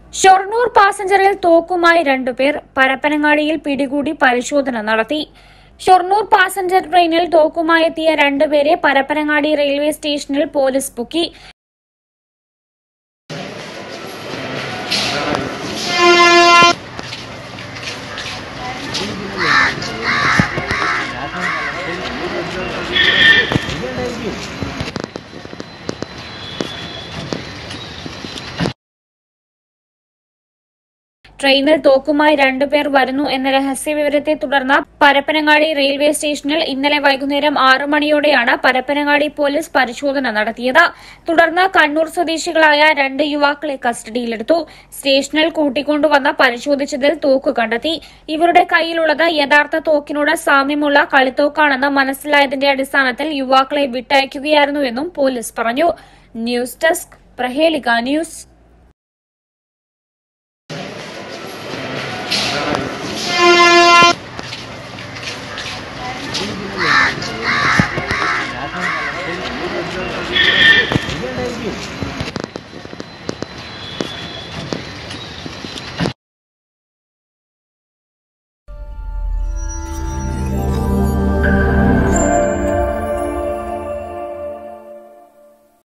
ഷൊർണൂർ പാസഞ്ചറിൽ തോക്കുമായി രണ്ടുപേർ പരപ്പനങ്ങാടിയിൽ പിടികൂടി പരിശോധന നടത്തി ഷൊർണൂർ പാസഞ്ചർ ട്രെയിനിൽ തോക്കുമായി എത്തിയ രണ്ടുപേരെ പരപ്പനങ്ങാടി റെയിൽവേ സ്റ്റേഷനിൽ പോലീസ് പൊക്കി ട്രെയിനിൽ തോക്കുമായി രണ്ടുപേർ വരുന്നു എന്ന രഹസ്യവിവരത്തെ തുടർന്ന് പരപ്പനങ്ങാടി റെയിൽവേ സ്റ്റേഷനിൽ ഇന്നലെ വൈകുന്നേരം ആറു മണിയോടെയാണ് പരപ്പനങ്ങാടി പോലീസ് പരിശോധന നടത്തിയത് തുടർന്ന് കണ്ണൂർ സ്വദേശികളായ രണ്ട് യുവാക്കളെ കസ്റ്റഡിയിലെടുത്തു സ്റ്റേഷനിൽ കൂട്ടിക്കൊണ്ടുവന്ന് പരിശോധിച്ചതിൽ തോക്ക് കണ്ടെത്തി ഇവരുടെ കയ്യിലുള്ളത് യഥാർത്ഥ തോക്കിനോട് സാമ്യമുള്ള കളിത്തോക്കാണെന്ന് മനസ്സിലായതിന്റെ അടിസ്ഥാനത്തിൽ യുവാക്കളെ വിട്ടയക്കുകയായിരുന്നുവെന്നും പോലീസ് പറഞ്ഞു ന്യൂസ് ഡെസ്ക് പ്രഹേലിക ന്യൂസ് ഇതുണ്ടായിരിക്കും